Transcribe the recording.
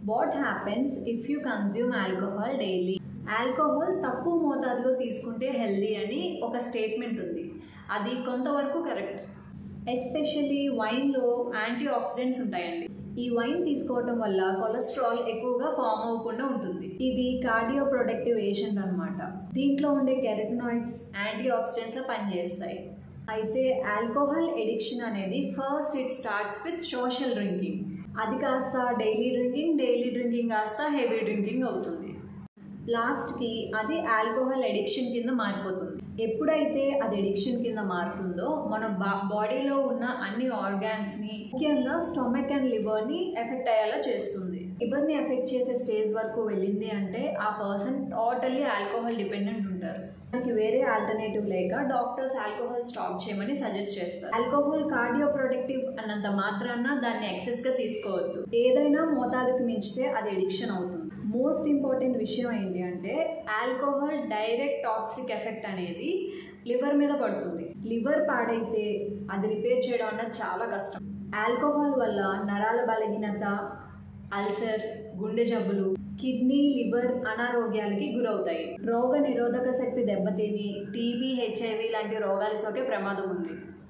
what happens if you consume alcohol daily alcohol తక్కువ మోతాదులో తీసుకుంటే హెల్దీ అని ఒక స్టేట్మెంట్ ఉంది అది కొంతవరకు కరెక్ట్ ఎస్పెషల్లీ వైన్లో యాంటీ ఆక్సిడెంట్స్ ఉంటాయండి ఈ వైన్ తీసుకోవటం వల్ల కొలెస్ట్రాల్ ఎక్కువగా ఫామ్ అవ్వకుండా ఉంటుంది ఇది కార్డియో ప్రొడక్టివ్ ఏజెంట్ అనమాట దీంట్లో ఉండే కెరటనాయిడ్స్ యాంటీ ఆక్సిడెంట్స్ పనిచేస్తాయి అయితే ఆల్కహాల్ ఎడిక్షన్ అనేది first it starts with social drinking అది కాస్త డైలీ డ్రింకింగ్ డైలీ డ్రింకింగ్ కాస్త హెవీ డ్రింకింగ్ అవుతుంది లాస్ట్కి అది ఆల్కహాల్ ఎడిక్షన్ కింద మారిపోతుంది ఎప్పుడైతే అది ఎడిక్షన్ కింద మారుతుందో మన బా బాడీలో ఉన్న అన్ని ఆర్గాన్స్ని ముఖ్యంగా స్టొమక్ అండ్ లివర్ని ఎఫెక్ట్ అయ్యేలా చేస్తుంది లివర్ని ఎఫెక్ట్ చేసే స్టేజ్ వరకు వెళ్ళింది అంటే ఆ పర్సన్ టోటల్లీ ఆల్కహాల్ డిపెండెంట్ ఉంటారు మనకి వేరే ఆల్టర్నేటివ్ లేక డాక్టర్స్ ఆల్కహాల్ స్టాప్ చేయమని సజెస్ట్ చేస్తారు ఆల్కహాల్ కార్డియో ప్రొడక్టివ్ అన్నంత మాత్రాన దాన్ని ఎక్సెస్గా తీసుకోవద్దు ఏదైనా మోతాదుకు మించితే అది ఎడిక్షన్ అవుతుంది మోస్ట్ ఇంపార్టెంట్ విషయం ఏంటి అంటే ఆల్కహాల్ డైరెక్ట్ టాక్సిక్ ఎఫెక్ట్ అనేది లివర్ మీద పడుతుంది లివర్ పాడైతే అది రిపేర్ చేయడం అన్నది చాలా కష్టం ఆల్కహాల్ వల్ల నరాల బలహీనత అల్సర్ గుండె జబ్బులు కిడ్నీ లివర్ అనారోగ్యాలకి గురవుతాయి రోగ నిరోధక శక్తి దెబ్బతిని టీబీ హెచ్ఐవి లాంటి రోగాలు సోకే ప్రమాదం ఉంది